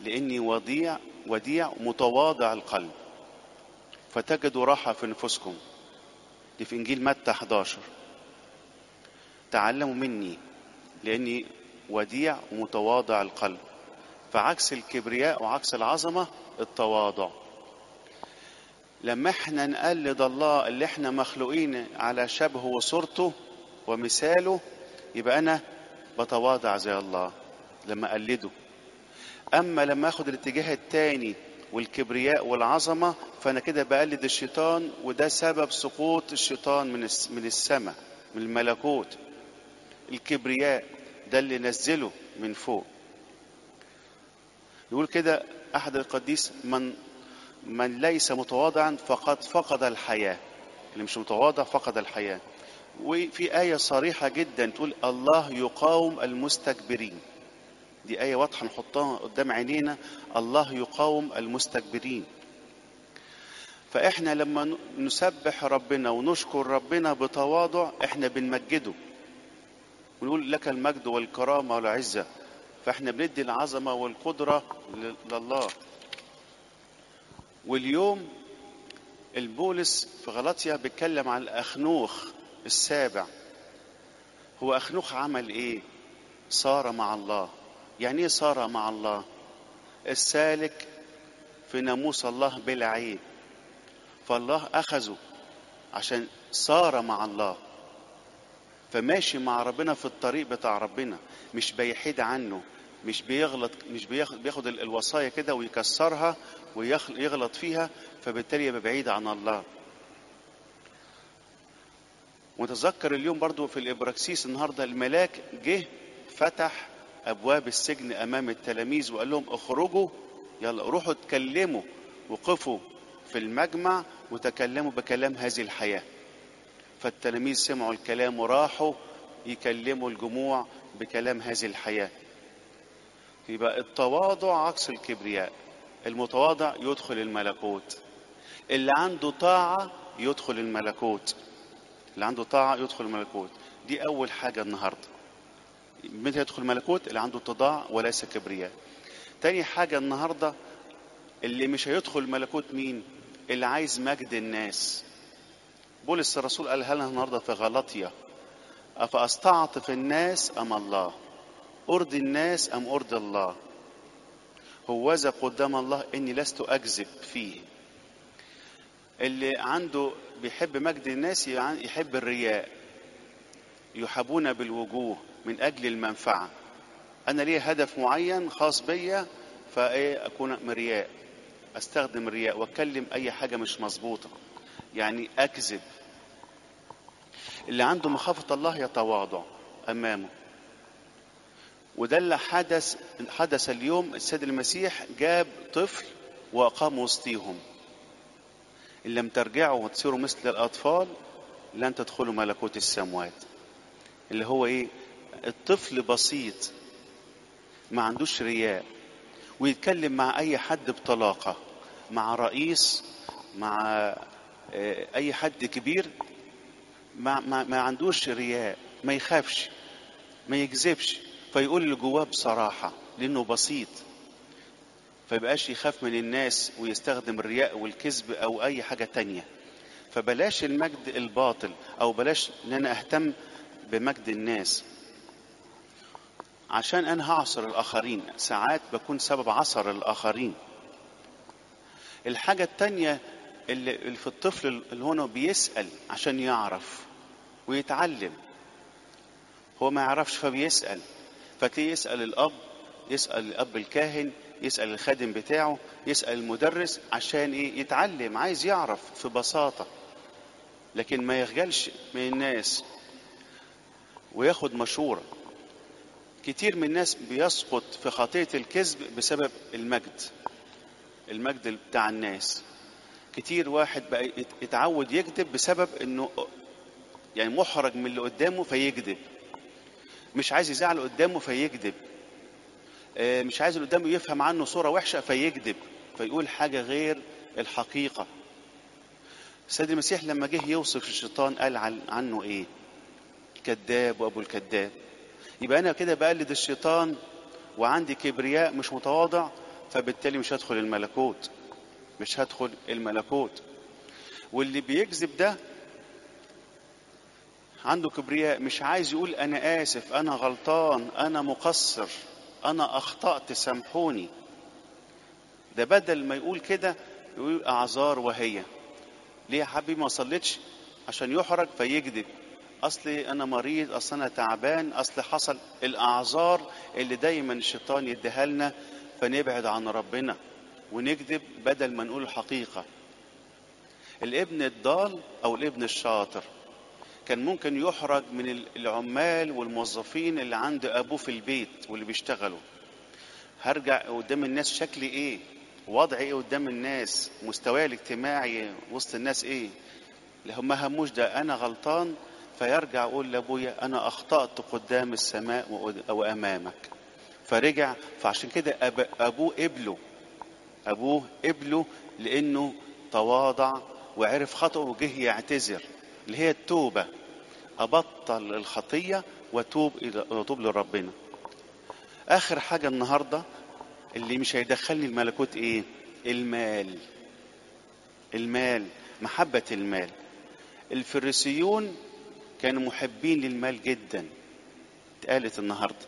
لاني وضيع وديع متواضع القلب فتجدوا راحه في نفوسكم دي في انجيل متى 11 تعلموا مني لاني وديع ومتواضع القلب فعكس الكبرياء وعكس العظمه التواضع لما احنا نقلد الله اللي احنا مخلوقين على شبهه وصورته ومثاله يبقى انا بتواضع زي الله لما اقلده اما لما اخد الاتجاه التاني والكبرياء والعظمه فانا كده بقلد الشيطان وده سبب سقوط الشيطان من من السماء من الملكوت الكبرياء ده اللي نزله من فوق يقول كده احد القديس من من ليس متواضعا فقد فقد الحياه اللي مش متواضع فقد الحياه وفي آية صريحة جدا تقول الله يقاوم المستكبرين دي آية واضحة نحطها قدام عينينا الله يقاوم المستكبرين فإحنا لما نسبح ربنا ونشكر ربنا بتواضع إحنا بنمجده ونقول لك المجد والكرامة والعزة فإحنا بندي العظمة والقدرة لله واليوم البولس في غلطيا بيتكلم عن الأخنوخ السابع هو أخنوخ عمل إيه؟ صار مع الله يعني إيه صار مع الله؟ السالك في ناموس الله بلا عيب فالله أخذه عشان صار مع الله فماشي مع ربنا في الطريق بتاع ربنا مش بيحيد عنه مش بيغلط مش بياخد, بياخد الوصايا كده ويكسرها ويغلط فيها فبالتالي يبقى بعيد عن الله وتذكر اليوم برضو في الإبراكسيس النهاردة الملاك جه فتح أبواب السجن أمام التلاميذ وقال لهم اخرجوا يلا روحوا اتكلموا وقفوا في المجمع وتكلموا بكلام هذه الحياة فالتلاميذ سمعوا الكلام وراحوا يكلموا الجموع بكلام هذه الحياة يبقى التواضع عكس الكبرياء المتواضع يدخل الملكوت اللي عنده طاعة يدخل الملكوت اللي عنده طاعة يدخل الملكوت دي أول حاجة النهاردة متى يدخل الملكوت اللي عنده اتضاع وليس كبرياء تاني حاجة النهاردة اللي مش هيدخل الملكوت مين اللي عايز مجد الناس بولس الرسول قالها لنا النهاردة في غلطية أفأستعطف الناس أم الله أرضي الناس أم أرضي الله هوذا قدام الله إني لست أكذب فيه اللي عنده بيحب مجد الناس يحب الرياء يحبون بالوجوه من اجل المنفعه انا ليه هدف معين خاص بيا فايه اكون مرياء استخدم الرياء واتكلم اي حاجه مش مظبوطه يعني اكذب اللي عنده مخافه الله يتواضع امامه وده اللي حدث حدث اليوم السيد المسيح جاب طفل واقام وسطيهم إن لم ترجعوا وتصيروا مثل الأطفال لن تدخلوا ملكوت السموات اللي هو إيه الطفل بسيط ما عندوش رياء ويتكلم مع أي حد بطلاقة مع رئيس مع أي حد كبير ما, ما, ما عندوش رياء ما يخافش ما يكذبش فيقول اللي جواه بصراحة لأنه بسيط فيبقاش يخاف من الناس ويستخدم الرياء والكذب او اي حاجه تانية فبلاش المجد الباطل او بلاش ان انا اهتم بمجد الناس عشان انا هعصر الاخرين ساعات بكون سبب عصر الاخرين الحاجه التانية اللي في الطفل اللي هنا بيسال عشان يعرف ويتعلم هو ما يعرفش فبيسال فتلاقيه يسال الاب يسال الاب الكاهن يسأل الخادم بتاعه يسأل المدرس عشان ايه يتعلم عايز يعرف في بساطة لكن ما يخجلش من الناس وياخد مشورة كتير من الناس بيسقط في خطية الكذب بسبب المجد المجد بتاع الناس كتير واحد بقى يتعود يكذب بسبب انه يعني محرج من اللي قدامه فيكذب مش عايز يزعل قدامه فيكذب مش عايز اللي قدامه يفهم عنه صورة وحشة فيكذب فيقول حاجة غير الحقيقة السيد المسيح لما جه يوصف الشيطان قال عنه ايه كذاب وابو الكذاب يبقى انا كده بقلد الشيطان وعندي كبرياء مش متواضع فبالتالي مش هدخل الملكوت مش هدخل الملكوت واللي بيكذب ده عنده كبرياء مش عايز يقول انا اسف انا غلطان انا مقصر انا اخطات سامحوني ده بدل ما يقول كده يقول اعذار وهي ليه يا حبيبي ما صليتش عشان يحرج فيكذب اصلي انا مريض اصل انا تعبان اصل حصل الاعذار اللي دايما الشيطان يديها لنا فنبعد عن ربنا ونكذب بدل ما نقول الحقيقه الابن الضال او الابن الشاطر كان ممكن يحرج من العمال والموظفين اللي عند ابوه في البيت واللي بيشتغلوا هرجع قدام الناس شكلي ايه وضعي ايه قدام الناس مستواي الاجتماعي وسط الناس ايه ما هموش ده انا غلطان فيرجع يقول لابويا انا اخطات قدام السماء وامامك فرجع فعشان كده أب ابوه قبله ابوه قبله لانه تواضع وعرف خطأه وجه يعتذر اللي هي التوبة أبطل الخطية وتوب إلى وتوب لربنا آخر حاجة النهاردة اللي مش هيدخلني الملكوت إيه؟ المال المال محبة المال الفريسيون كانوا محبين للمال جدا اتقالت النهاردة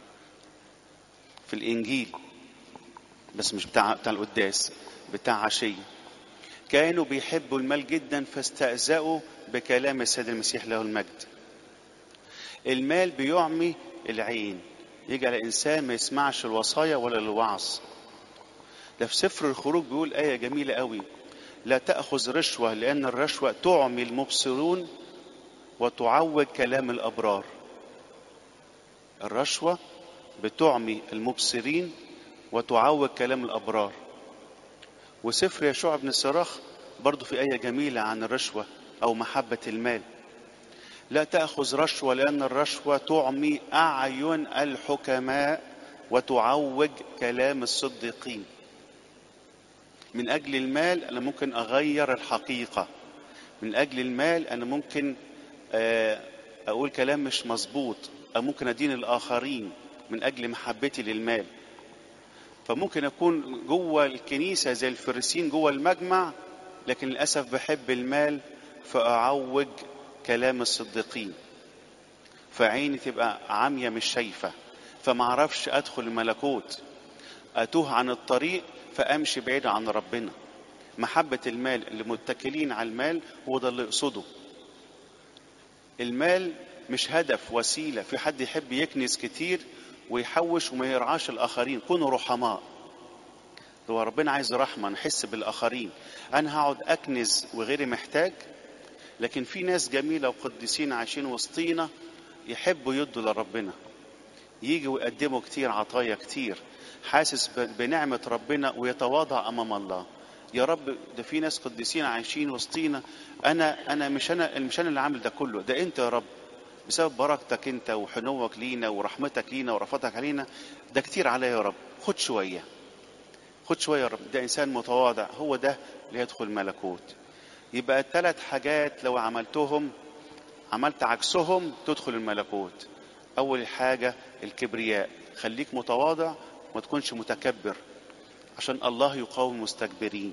في الإنجيل بس مش بتاع بتاع القداس بتاع عشية كانوا بيحبوا المال جدا فاستهزأوا بكلام السيد المسيح له المجد المال بيعمي العين يجعل الإنسان ما يسمعش الوصايا ولا الوعظ ده في سفر الخروج بيقول آية جميلة قوي لا تأخذ رشوة لأن الرشوة تعمي المبصرون وتعوج كلام الأبرار الرشوة بتعمي المبصرين وتعوج كلام الأبرار وسفر يشوع بن الصراخ برضو في آية جميلة عن الرشوة أو محبة المال لا تأخذ رشوة لأن الرشوة تعمي أعين الحكماء وتعوج كلام الصديقين من أجل المال أنا ممكن أغير الحقيقة من أجل المال أنا ممكن أقول كلام مش مظبوط أو ممكن أدين الآخرين من أجل محبتي للمال فممكن أكون جوه الكنيسة زي الفريسين جوه المجمع لكن للأسف بحب المال فأعوج كلام الصديقين فعيني تبقى عامية مش شايفة فما اعرفش أدخل الملكوت أتوه عن الطريق فأمشي بعيد عن ربنا محبة المال اللي متكلين على المال هو ده اللي يقصده المال مش هدف وسيلة في حد يحب يكنس كتير ويحوش وما يرعاش الآخرين كونوا رحماء هو ربنا عايز رحمة نحس بالآخرين أنا هقعد أكنز وغيري محتاج لكن في ناس جميلة وقديسين عايشين وسطينا يحبوا يدوا لربنا يجوا ويقدموا كتير عطايا كتير حاسس بنعمة ربنا ويتواضع أمام الله يا رب ده في ناس قديسين عايشين وسطينا أنا أنا مش أنا مش أنا اللي عامل ده كله ده أنت يا رب بسبب بركتك أنت وحنوك لينا ورحمتك لينا ورفتك علينا ده كتير عليا يا رب خد شوية خد شوية يا رب ده إنسان متواضع هو ده اللي يدخل الملكوت يبقى الثلاث حاجات لو عملتهم عملت عكسهم تدخل الملكوت أول حاجة الكبرياء خليك متواضع ما تكونش متكبر عشان الله يقاوم المستكبرين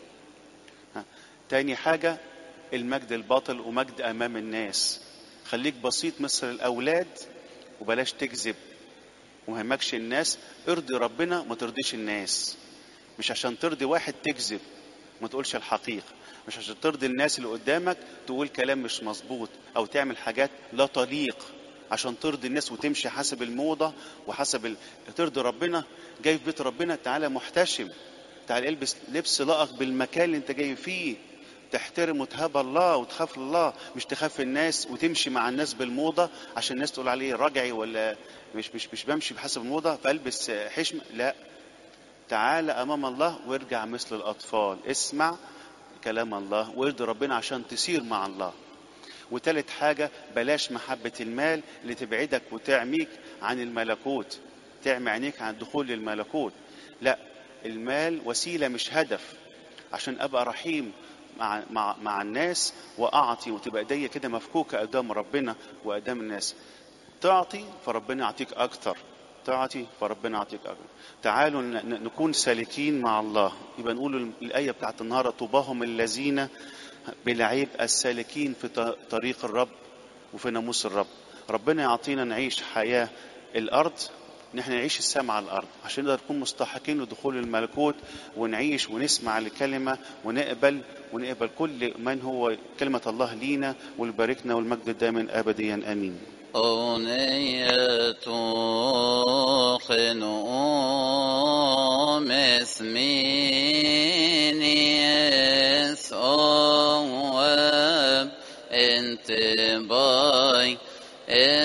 تاني حاجة المجد الباطل ومجد أمام الناس خليك بسيط مثل الأولاد وبلاش تكذب وما يهمكش الناس ارضي ربنا ما ترضيش الناس مش عشان ترضي واحد تكذب ما تقولش الحقيقة مش عشان ترضي الناس اللي قدامك تقول كلام مش مظبوط أو تعمل حاجات لا تليق عشان ترضي الناس وتمشي حسب الموضة وحسب ال... ترضي ربنا جاي في بيت ربنا تعالى محتشم تعالى البس لبس لائق بالمكان اللي انت جاي فيه تحترم وتهاب الله وتخاف الله مش تخاف الناس وتمشي مع الناس بالموضة عشان الناس تقول عليه رجعي ولا مش مش مش بمشي بحسب الموضة فالبس حشم لا تعالى امام الله وارجع مثل الاطفال اسمع كلام الله وارضي ربنا عشان تسير مع الله وتالت حاجة بلاش محبة المال اللي تبعدك وتعميك عن الملكوت تعمي عينيك عن الدخول للملكوت لا المال وسيلة مش هدف عشان أبقى رحيم مع, مع, مع الناس وأعطي وتبقى ايديا كده مفكوكة قدام ربنا وقدام الناس تعطي فربنا يعطيك أكتر طاعتي فربنا يعطيك اجر تعالوا ن- ن- نكون سالكين مع الله يبقى نقول الايه بتاعت النهارده طوباهم الذين بلا عيب السالكين في ط- طريق الرب وفي ناموس الرب ربنا يعطينا نعيش حياه الارض ان احنا نعيش السماء على الارض عشان نقدر نكون مستحقين لدخول الملكوت ونعيش ونسمع الكلمه ونقبل ونقبل كل من هو كلمه الله لينا والباركنا والمجد دائما ابديا امين أغنية خنوم اسميني اسواب انت باي